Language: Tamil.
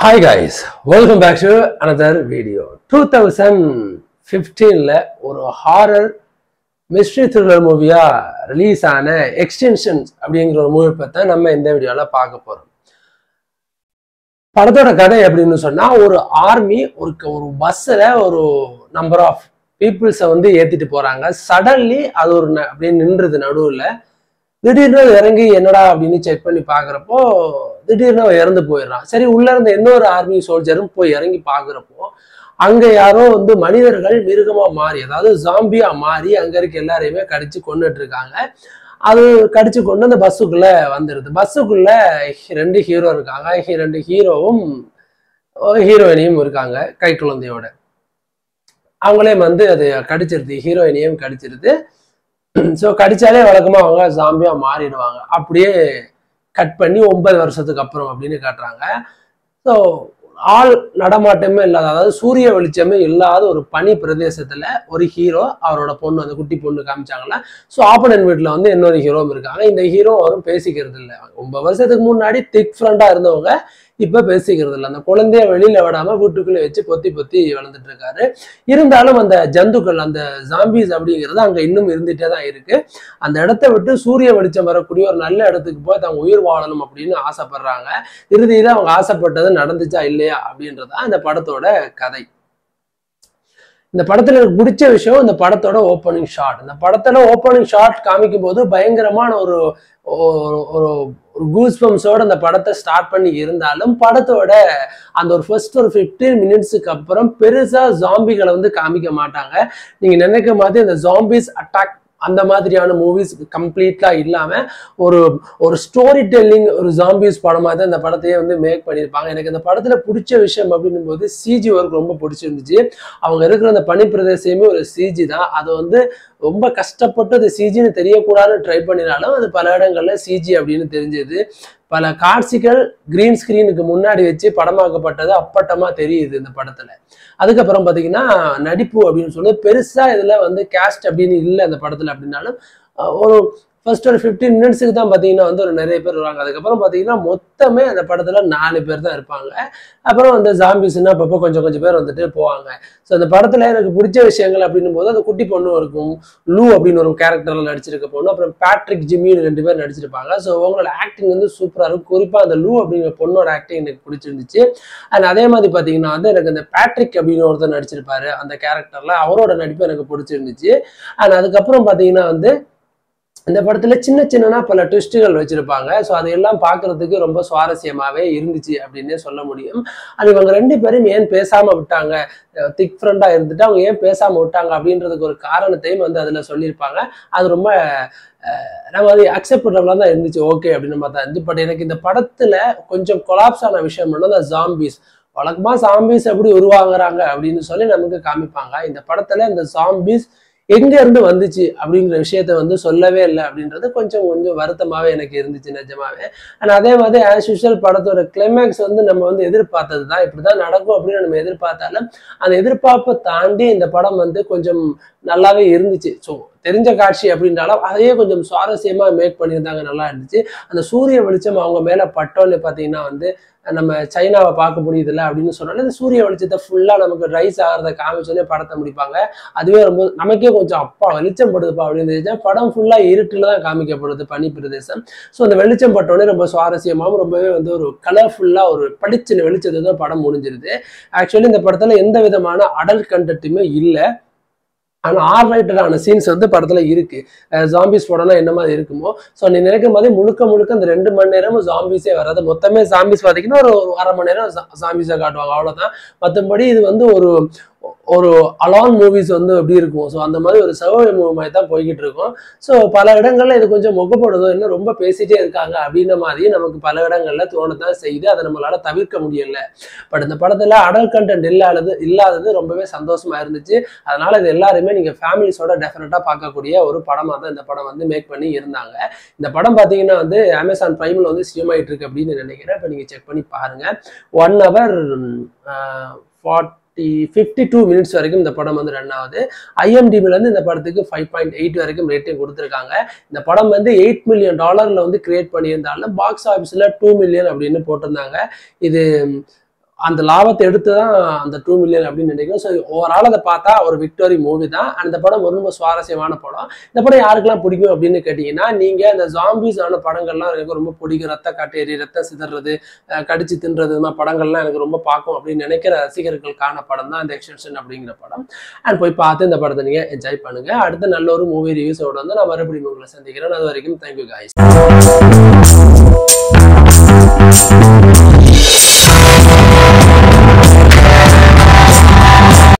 hi guys welcome back to another video two thousand ஃபிஃப்டீனில் ஒரு ஹாரர் மிஸ்ட்ரி த்ரில்லர் மூவியாக ரிலீஸ் ஆன எக்ஸ்டென்ஷன்ஸ் அப்படிங்கிற ஒரு மூவி பற்றி நம்ம இந்த வீடியோவில் பார்க்க போகிறோம் படத்தோட கதை எப்படின்னு சொன்னால் ஒரு ஆர்மி ஒரு ஒரு பஸ்ஸில் ஒரு நம்பர் ஆஃப் பீப்புள்ஸை வந்து ஏற்றிட்டு போகிறாங்க சடன்லி அது ஒரு ந- அப்படியே நின்றுது நடுவில் திடீர்னு அது இறங்கி என்னடா அப்படின்னு செக் பண்ணி பார்க்குறப்போ திடீர்னு அவன் இறந்து போயிடுறான் சரி உள்ள இருந்த இன்னொரு ஆர்மி சோல்ஜரும் போய் இறங்கி பார்க்குறப்போ அங்க யாரோ வந்து மனிதர்கள் மிருகமா மாறி அதாவது ஜாம்பியா மாறி அங்க இருக்க எல்லாரையுமே கடிச்சு கொண்டுட்டு இருக்காங்க அது கடிச்சு கொண்டு அந்த பஸ்ஸுக்குள்ள வந்துடுது பஸ்ஸுக்குள்ள ரெண்டு ஹீரோ இருக்காங்க ஹி- ரெண்டு ஹீரோவும் ஹீரோயினியும் இருக்காங்க கை குழந்தையோட அவங்களே வந்து அது கடிச்சிருது ஹீரோயினியும் கடிச்சிருது ஸோ கடிச்சாலே வழக்கமாக அவங்க ஜாம்பியா மாறிடுவாங்க அப்படியே கட் பண்ணி ஒன்பது வருஷத்துக்கு அப்புறம் அப்படின்னு காட்டுறாங்க ஸோ ஆள் நடமாட்டமே இல்லாத அதாவது சூரிய வெளிச்சமே இல்லாத ஒரு பனி பிரதேசத்துல ஒரு ஹீரோ அவரோட பொண்ணு அந்த குட்டி பொண்ணு காமிச்சாங்கல்ல ஸோ ஆப்பனன் வீட்டில் வந்து இன்னொரு ஹீரோவும் இருக்காங்க இந்த ஹீரோ அவரும் பேசிக்கிறது இல்லை ஒன்பது வருஷத்துக்கு முன்னாடி திக் ஃப்ரெண்டா இருந்தவங்க இப்ப பேசிக்கிறது இல்லை அந்த குழந்தைய வெளியில விடாம வீட்டுக்குள்ளே வச்சு பொத்தி பொத்தி வளர்ந்துட்டு இருக்காரு இருந்தாலும் அந்த ஜந்துக்கள் அந்த ஜாம்பிஸ் அப்படிங்கிறது அங்க இன்னும் இருந்துட்டே தான் இருக்கு அந்த இடத்த விட்டு சூரிய வெளிச்சம் வரக்கூடிய ஒரு நல்ல இடத்துக்கு போய் தங்க உயிர் வாழணும் அப்படின்னு ஆசைப்படுறாங்க இறுதியில அவங்க ஆசைப்பட்டது நடந்துச்சா இல்லையா அப்படின்றதா இந்த படத்தோட கதை இந்த படத்துல எனக்கு பிடிச்ச விஷயம் இந்த படத்தோட ஓப்பனிங் ஷாட் இந்த படத்துல ஓப்பனிங் ஷாட் காமிக்கும் போது பயங்கரமான ஒரு ஒரு- ஒரு ஒரு கூஸ்பம்ஸோட அந்த படத்தை ஸ்டார்ட் பண்ணி இருந்தாலும் படத்தோட அந்த ஒரு ஃபர்ஸ்ட் ஒரு 15 மினிட்ஸுக்கு அப்புறம் பெருசா ஜாம்பிகளை வந்து காமிக்க மாட்டாங்க நீங்க நினைக்க மாதிரி அந்த ஜாம்பிஸ் அட்டாக் அந்த மாதிரியான மூவிஸ் கம்ப்ளீட்டா இல்லாம ஒரு ஒரு ஸ்டோரி டெல்லிங் ஒரு ஜாம்பிஸ் படமா தான் இந்த படத்தையே வந்து மேக் பண்ணியிருப்பாங்க எனக்கு இந்த படத்துல பிடிச்ச விஷயம் அப்படின்னும் போது சிஜி ஒர்க் ரொம்ப பிடிச்சிருந்துச்சு அவங்க இருக்கிற அந்த பனி பிரதேசமே ஒரு சிஜி தான் அது வந்து ரொம்ப கஷ்டப்பட்டு அது சிஜின்னு தெரியக்கூடாதுன்னு ட்ரை பண்ணினாலும் அது பல இடங்கள்ல சிஜி அப்படின்னு தெரிஞ்சது பல காட்சிகள் கிரீன் ஸ்கிரீனுக்கு முன்னாடி வச்சு படமாக்கப்பட்டது அப்பட்டமா தெரியுது இந்த படத்துல அதுக்கப்புறம் பாத்தீங்கன்னா நடிப்பு அப்படின்னு சொல்லி பெருசா இதுல வந்து கேஸ்ட் அப்படின்னு இல்லை அந்த படத்துல அப்படின்னாலும் அஹ், ஒரு ஃபர்ஸ்ட் ஒரு 15 மினிட்ஸுக்கு தான் பார்த்தீங்கன்னா வந்து ஒரு நிறைய பேர் வருவாங்க அதுக்கப்புறம் பார்த்தீங்கன்னா மொத்தமே அந்த படத்துல நாலு பேர் தான் இருப்பாங்க அப்புறம் அந்த ஜாம்பிஸ்னா அப்பப்போ கொஞ்சம் கொஞ்சம் பேர் வந்துட்டு போவாங்க ஸோ அந்த படத்துல எனக்கு பிடிச்ச விஷயங்கள் அப்படின்னும் போது அந்த குட்டி பொண்ணும் இருக்கும் லூ அப்படின்னு ஒரு கேரக்டர்ல நடிச்சிருக்க பொண்ணு அப்புறம் பேட்ரிக் ஜிம்மின்னு ரெண்டு பேர் நடிச்சிருப்பாங்க ஸோ அவங்களோட ஆக்டிங் வந்து சூப்பராக இருக்கும் குறிப்பாக அந்த லூ அப்படிங்கிற பொண்ணோட ஆக்டிங் எனக்கு பிடிச்சிருந்துச்சு அண்ட் அதே மாதிரி பார்த்தீங்கன்னா வந்து எனக்கு அந்த பேட்ரிக் அப்படின்னு ஒருத்தர் நடிச்சிருப்பாரு அந்த கேரக்டர்ல அவரோட நடிப்பு எனக்கு பிடிச்சிருந்துச்சு அண்ட் அதுக்கப்புறம் பார்த்தீங்கன்னா வந்து இந்த படத்துல சின்ன சின்னனா பல ட்விஸ்ட்டுகள் வச்சிருப்பாங்க ஸோ அதையெல்லாம் பார்க்கிறதுக்கு ரொம்ப சுவாரஸ்யமாவே இருந்துச்சு அப்படின்னே சொல்ல முடியும் அது இவங்க ரெண்டு பேரும் ஏன் பேசாம விட்டாங்க திக் ஃப்ரெண்டா இருந்துட்டு அவங்க ஏன் பேசாம விட்டாங்க அப்படின்றதுக்கு ஒரு காரணத்தையும் வந்து அதுல சொல்லியிருப்பாங்க அது ரொம்ப அஹ், நம்ம அது அக்செப்ட் பண்றவங்களா தான் இருந்துச்சு ஓகே அப்படின்னு பார்த்தா இருந்துச்சு பட் எனக்கு இந்த படத்துல கொஞ்சம் கொலாப்ஸ் ஆன விஷயம் என்னன்னா அந்த ஜாம்பிஸ் வழக்கமா ஜாம்பிஸ் எப்படி உருவாகுறாங்க அப்படின்னு சொல்லி நமக்கு காமிப்பாங்க இந்த படத்துல இந்த ஜாம்பிஸ் எங்க இருந்து வந்துச்சு அப்படிங்கிற விஷயத்த வந்து சொல்லவே இல்லை அப்படின்றது கொஞ்சம் கொஞ்சம் வருத்தமாவே எனக்கு இருந்துச்சு நிஜமாவே அண்ட் அதே மாதிரி ஆஸ் யூஷுவல் படத்தோட கிளைமேக்ஸ் வந்து நம்ம வந்து எதிர்பார்த்தது தான் இப்படிதான் நடக்கும் அப்படின்னு நம்ம எதிர்பார்த்தாலும் அந்த எதிர்பார்ப்பை தாண்டி இந்த படம் வந்து கொஞ்சம் நல்லாவே இருந்துச்சு ஸோ தெரிஞ்ச காட்சி அப்படின்றாலும் அதையே கொஞ்சம் சுவாரஸ்யமா மேக் பண்ணியிருந்தாங்க நல்லா இருந்துச்சு அந்த சூரிய வெளிச்சம் அவங்க மேல பட்டோன்னு பார்த்தீங்கன்னா வந்து நம்ம சைனாவை பார்க்க முடியுதுல்ல அப்படின்னு சொன்னாலும் இந்த சூரிய வெளிச்சத்தை ஃபுல்லா நமக்கு ரைஸ் ஆகிறத காமிச்சோன்னே படத்தை முடிப்பாங்க அதுவே ரொம்ப நமக்கே கொஞ்சம் அப்பா வெளிச்சம் படுதுப்பா அப்படின்னு தெரிஞ்சா படம் ஃபுல்லா இருட்டுல தான் காமிக்கப்படுது பனி பிரதேசம் ஸோ அந்த வெளிச்சம் பட்டோடனே ரொம்ப சுவாரஸ்யமாகவும் ரொம்பவே வந்து ஒரு கலர்ஃபுல்லா ஒரு படிச்சின வெளிச்சத்தை தான் படம் முடிஞ்சிருது ஆக்சுவலி இந்த படத்துல எந்த விதமான அடல்ட் கண்டென்ட்டுமே இல்லை ஆனா ஆர் ரைட்டரான சீன்ஸ் வந்து படத்துல இருக்கு ஜாம்பிஸ் படம்னா என்ன மாதிரி இருக்குமோ ஸோ நீ நினைக்கிற மாதிரி முழுக்க முழுக்க அந்த ரெண்டு மணி நேரமும் ஜாம்பிஸே வராது மொத்தமே ஜாம்பிஸ் பார்த்தீங்கன்னா ஒரு ஒரு அரை மணி நேரம் ஜாம்பிஸை காட்டுவாங்க அவ்வளவுதான் மற்றபடி இது வந்து ஒரு ஒரு அலான் மூவிஸ் வந்து எப்படி இருக்கும் ஸோ அந்த மாதிரி ஒரு சர்வை மூவி மாதிரி தான் போய்கிட்டு இருக்கும் ஸோ பல இடங்கள்ல இது கொஞ்சம் முகப்படுதோ இன்னும் ரொம்ப பேசிட்டே இருக்காங்க அப்படின்ற மாதிரி நமக்கு பல இடங்கள்ல தோணத்தான் செய்யுது அதை நம்மளால தவிர்க்க முடியல பட் இந்த படத்துல அடல் கண்டென்ட் இல்லாதது இல்லாதது ரொம்பவே சந்தோஷமா இருந்துச்சு அதனால இது எல்லாருமே நீங்க ஃபேமிலிஸோட டெஃபினட்டா பார்க்கக்கூடிய ஒரு படமா தான் இந்த படம் வந்து மேக் பண்ணி இருந்தாங்க இந்த படம் பாத்தீங்கன்னா வந்து அமேசான் பிரைம்ல வந்து ஸ்ட்ரீம் ஆயிட்டு இருக்கு அப்படின்னு நினைக்கிறேன் இப்போ நீங்க செக் பண்ணி பாருங்க one hour forty fifty two minutes வரைக்கும் இந்த படம் வந்து ரன் ஆகுது ஐஎம்டிபில இருந்து இந்த படத்துக்கு ஃபைவ் பாயிண்ட் எயிட் வரைக்கும் ரேட்டிங் கொடுத்துருக்காங்க இந்த படம் வந்து எயிட் மில்லியன் டாலர்ல வந்து கிரியேட் பண்ணியிருந்தாலும் பாக்ஸ் ஆஃபீஸ்ல டூ மில்லியன் அப்படின்னு போட்டிருந்தாங்க இது அந்த லாபத்தை எடுத்து தான் அந்த டூ மில்லியன் அப்படின்னு நினைக்கிறேன் ஸோ ஓவரால் அதை பார்த்தா ஒரு விக்டோரி மூவி தான் அந்த படம் ரொம்ப சுவாரஸ்யமான படம் இந்த படம் யாருக்கெல்லாம் பிடிக்கும் அப்படின்னு கேட்டிங்கன்னா நீங்கள் இந்த ஜாம்பிஸ் ஆன படங்கள்லாம் எனக்கு ரொம்ப பிடிக்கும் ரத்த காட்டேரி ரத்தம் சிதறது அஹ் கடிச்சு தின்றது இந்த மாதிரி படங்கள்லாம் எனக்கு ரொம்ப பார்க்கும் அப்படின்னு நினைக்கிற ரசிகர்களுக்கான படம் தான் இந்த எக்ஸ்டென்ஷன் அப்படிங்கிற படம் அண்ட் போய் பார்த்து இந்த படத்தை நீங்கள் என்ஜாய் பண்ணுங்க அடுத்த நல்ல ஒரு மூவி ரிவ்யூஸோட வந்து நான் மறுபடியும் உங்களை சந்திக்கிறேன் அது வரைக்கும் தேங்க்யூ காய்ஸ்